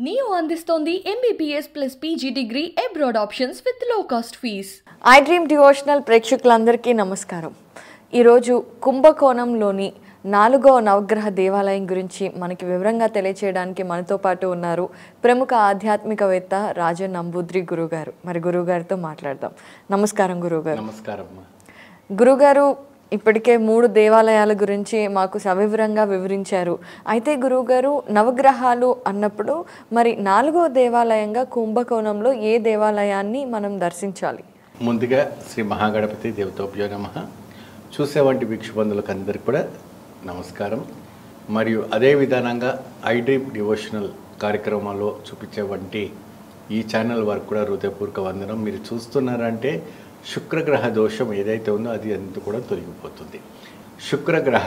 Neo అందిస్తోంది MBBS plus PG degree abroad options with low cost fees I dream devotional ప్రేక్షకులందరికీ నమస్కారం ఈరోజు కుంభకోణంలోని నాలుగో నవగ్రహ దేవాలయం గురించి మనకి వివరంగా తెలియచేయడానికి మనతో పాటు ఉన్నారు ప్రముఖ ఆధ్యాత్మికవేత్త రాజన్ నంబూద్రి గురుగారు మరి గురుగారితో మాట్లాడదాం నమస్కారం గురుగారు నమస్కారం అమ్మా గురుగారు ఇప్పటికే మూడు దేవాలయాల గురించి మాకు సవివరంగా వివరించారు అయితే గురువుగారు నవగ్రహాలు అన్నప్పుడు మరి నాలుగో దేవాలయంగా కుంభకోణంలో ఏ దేవాలయాన్ని మనం దర్శించాలి ముందుగా శ్రీ మహాగణపతి దేవతోభ్యో నమ చూసేవంటి భిక్షుబంధులకు అందరికీ కూడా నమస్కారం మరియు అదే విధానంగా ఐడ్రీమ్ డివోషనల్ కార్యక్రమాల్లో చూపించేవంటి ఈ ఛానల్ వారికి కూడా హృదయపూర్వక వందనం మీరు చూస్తున్నారంటే శుక్రగ్రహ దోషం ఏదైతే ఉందో అది అంత కూడా తొలగిపోతుంది శుక్రగ్రహ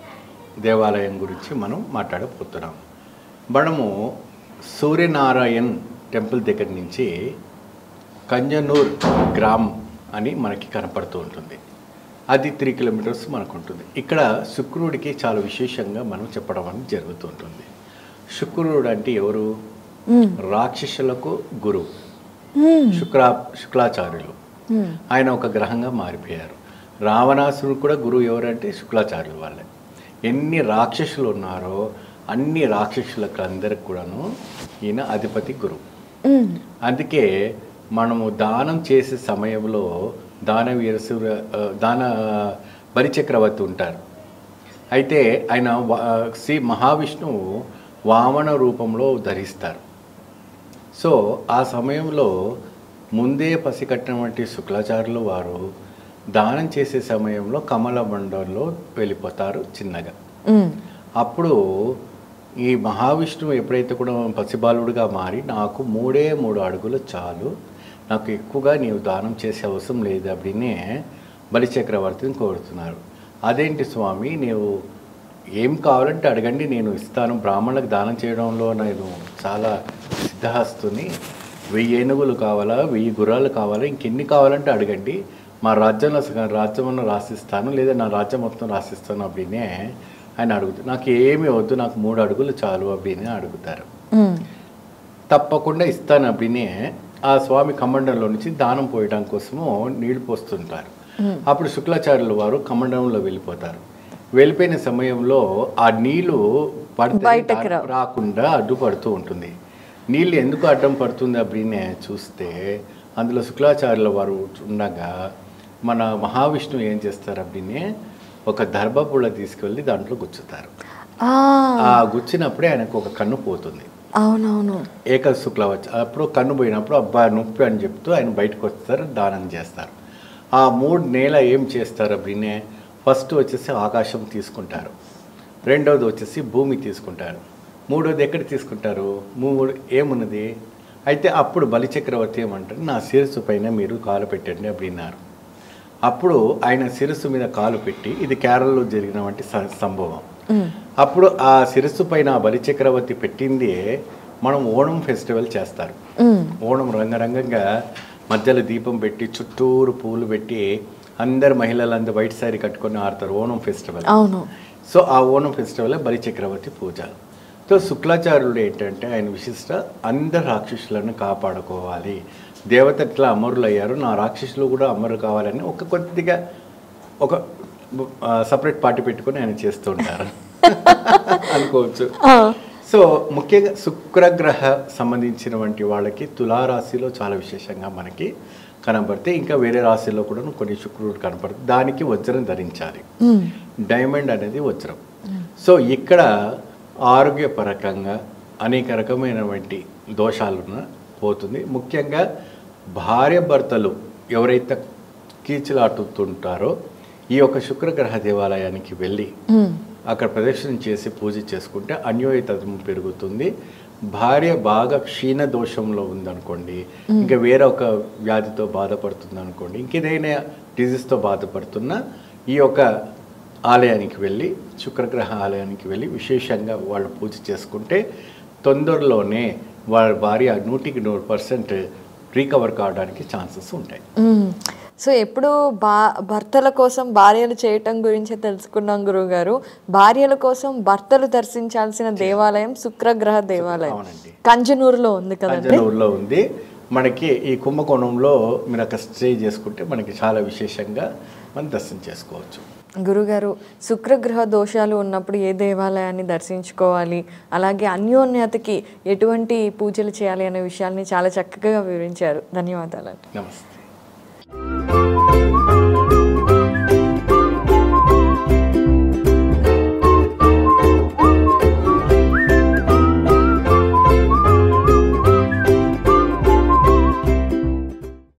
దేవాలయం గురించి మనం మాట్లాడబోతున్నాం మనము సూర్యనారాయణ్ టెంపుల్ దగ్గర నుంచి కంజనూర్ గ్రామ్ అని మనకి కనపడుతూ ఉంటుంది అది త్రీ కిలోమీటర్స్ మనకు ఉంటుంది ఇక్కడ శుక్రుడికి చాలా విశేషంగా మనం చెప్పడం అనేది జరుగుతూ ఉంటుంది శుక్రుడు అంటే ఎవరు రాక్షసులకు గురువు శుక్రా శుక్లాచార్యులు ఆయన ఒక గ్రహంగా మారిపోయారు రావణాసురుడు కూడా గురువు ఎవరంటే శుక్లాచార్యులు వాళ్ళే ఎన్ని రాక్షసులు ఉన్నారో అన్ని రాక్షసులకు అందరికి కూడాను ఈయన అధిపతి గురువు అందుకే మనము దానం చేసే సమయంలో దాన వీరసూర ఆ, దాన బలిచక్రవర్తి ఉంటారు అయితే ఆయన వా- శ్రీ మహావిష్ణువు వామన రూపంలో ధరిస్తారు సో ఆ సమయంలో ముందే పసికట్టినటువంటి శుక్లాచార్యులు వారు దానం చేసే సమయంలో కమల మండలంలో వెళ్ళిపోతారు చిన్నగా అప్పుడు ఈ మహావిష్ణువు ఎప్పుడైతే కూడా పసిబాలుడుగా మారి నాకు మూడే మూడు అడుగులు చాలు నాకు ఎక్కువగా నీవు దానం చేసే అవసరం లేదు అప్పుడినే బలిచక్రవర్తిని కోరుతున్నారు అదేంటి స్వామి నీవు ఏం కావాలంటే అడగండి నేను ఇస్తాను బ్రాహ్మణులకు దానం చేయడంలో నేను చాలా సిద్ధహస్తుని వెయ్యి ఏనుగులు కావాలా వెయ్యి గుర్రాలు కావాలా ఇంకెన్ని కావాలంటే అడగండి మా రాజ్యంలో సగం రాజ్యమన్న రాసిస్తాను లేదా నా రాజ్యం మొత్తం రాసిస్తాను అప్పుడినే ఆయన అడుగుతారు నాకు ఏమీ వద్దు నాకు మూడు అడుగులు చాలు అప్పుడినే అడుగుతారు తప్పకుండా ఇస్తాను అప్పుడినే ఆ స్వామి కమండంలో నుంచి దానం పోయడం కోసము నీళ్లు పోస్తుంటారు అప్పుడు శుక్లాచార్యుల వారు కమండంలో వెళ్ళిపోతారు వెళ్ళిపోయిన సమయంలో ఆ నీళ్లు పడితే బయటకు రా- రాకుండా అడ్డుపడుతూ ఉంటుంది నీళ్ళు ఎందుకు అడ్డం పడుతుంది అప్పుడినే చూస్తే అందులో శుక్లాచార్యుల వారు ఉండగా మన మహావిష్ణువు ఏం చేస్తారు అప్పుడినే ఒక దర్భపుళ్ళ తీసుకెళ్ళి దాంట్లో గుచ్చుతారు ఆ గుచ్చినప్పుడే ఆయనకు ఒక కన్ను పోతుంది అవునవును ఏక శుక్ల వచ్చి అప్పుడు కన్ను పోయినప్పుడు అబ్బా నొప్పి అని చెప్తూ ఆయన బయటకు వస్తారు దానం చేస్తారు ఆ మూడు నేల ఏం చేస్తారు అప్పుడే ఫస్ట్ వచ్చేసి ఆకాశం తీసుకుంటారు రెండవది వచ్చేసి భూమి తీసుకుంటారు మూడోది ఎక్కడ తీసుకుంటారు మూడు ఏమున్నది అయితే అప్పుడు బలిచక్రవర్తి ఏమంటారు నా శిరస్సు పైన మీరు కాలు పెట్టండి అప్పుడిన్నారు అప్పుడు ఆయన శిరస్సు మీద కాలు పెట్టి ఇది కేరళలో జరిగినటువంటి స- సంభవం అప్పుడు ఆ శిరస్సు పైన ఆ బలిచక్రవర్తి పెట్టింది మనం ఓణం ఫెస్టివల్ చేస్తారు ఓణం రంగరంగంగా మధ్యలో దీపం పెట్టి చుట్టూరు పూలు పెట్టి అందరు మహిళలందరూ వైట్ శారీ కట్టుకొని ఆడతారు ఓణం ఫెస్టివల్ అవును సో ఆ ఓణం ఫెస్టివల్ బలిచక్రవర్తి పూజ సో శుక్లాచార్యుడు ఏంటంటే ఆయన విశిష్ట అందరు రాక్షసులను కాపాడుకోవాలి దేవత ఎట్లా అమరులు అయ్యారు నా రాక్షసులు కూడా అమరు కావాలని ఒక కొద్దిగా ఒక సపరేట్ పార్టీ పెట్టుకొని ఆయన చేస్తూ ఉంటారు అనుకోవచ్చు సో ముఖ్యంగా శుక్రగ్రహ సంబంధించినటువంటి వాళ్ళకి తులారాశిలో చాలా విశేషంగా మనకి కనబడితే ఇంకా వేరే రాశిలో కూడా కొన్ని శుక్రుడు కనపడుతుంది దానికి వజ్రం ధరించాలి డైమండ్ అనేది వజ్రం సో ఇక్కడ ఆరోగ్యపరకంగా అనేక రకమైనటువంటి దోషాలున్న పోతుంది ముఖ్యంగా భార్య భర్తలు ఎవరైతే కీచులాటుతుంటారో ఈ యొక్క శుక్రగ్రహ దేవాలయానికి వెళ్ళి అక్కడ ప్రదక్షిణ చేసి పూజ చేసుకుంటే అన్యోయతత్వం పెరుగుతుంది భార్య బాగా క్షీణ దోషంలో ఉందనుకోండి ఇంకా వేరే ఒక వ్యాధితో బాధపడుతుంది అనుకోండి ఇంకేదైనా డిజీజ్తో బాధపడుతున్నా ఈ యొక్క ఆలయానికి వెళ్ళి శుక్రగ్రహ ఆలయానికి వెళ్ళి విశేషంగా వాళ్ళు పూజ చేసుకుంటే తొందరలోనే వాళ్ళ భార్య నూటికి నూరు పర్సెంట్ రీకవర్ కావడానికి ఛాన్సెస్ ఉంటాయి మ్మ్. సో ఎప్పుడు బా భర్తల కోసం భార్యలు చేయటం గురించి తెలుసుకున్నాం గురువుగారు భార్యల కోసం భర్తలు దర్శించాల్సిన దేవాలయం శుక్రగ్రహ దేవాలయం అవునండి. కంజనూరులో ఉంది కదండి అంజనూరులో ఉంది మనకి ఈ కుంభకోణంలో మీరు అక్కడ స్టే చేసుకుంటే మనకి చాలా విశేషంగా మనం దర్శనం చేసుకోవచ్చు గురుగారు శుక్రగ్రహ దోషాలు ఉన్నప్పుడు ఏ దేవాలయాన్ని దర్శించుకోవాలి అలాగే అన్యోన్యతకి ఎటువంటి పూజలు చేయాలి అనే విషయాల్ని చాలా చక్కగా వివరించారు ధన్యవాదాలు నమస్తే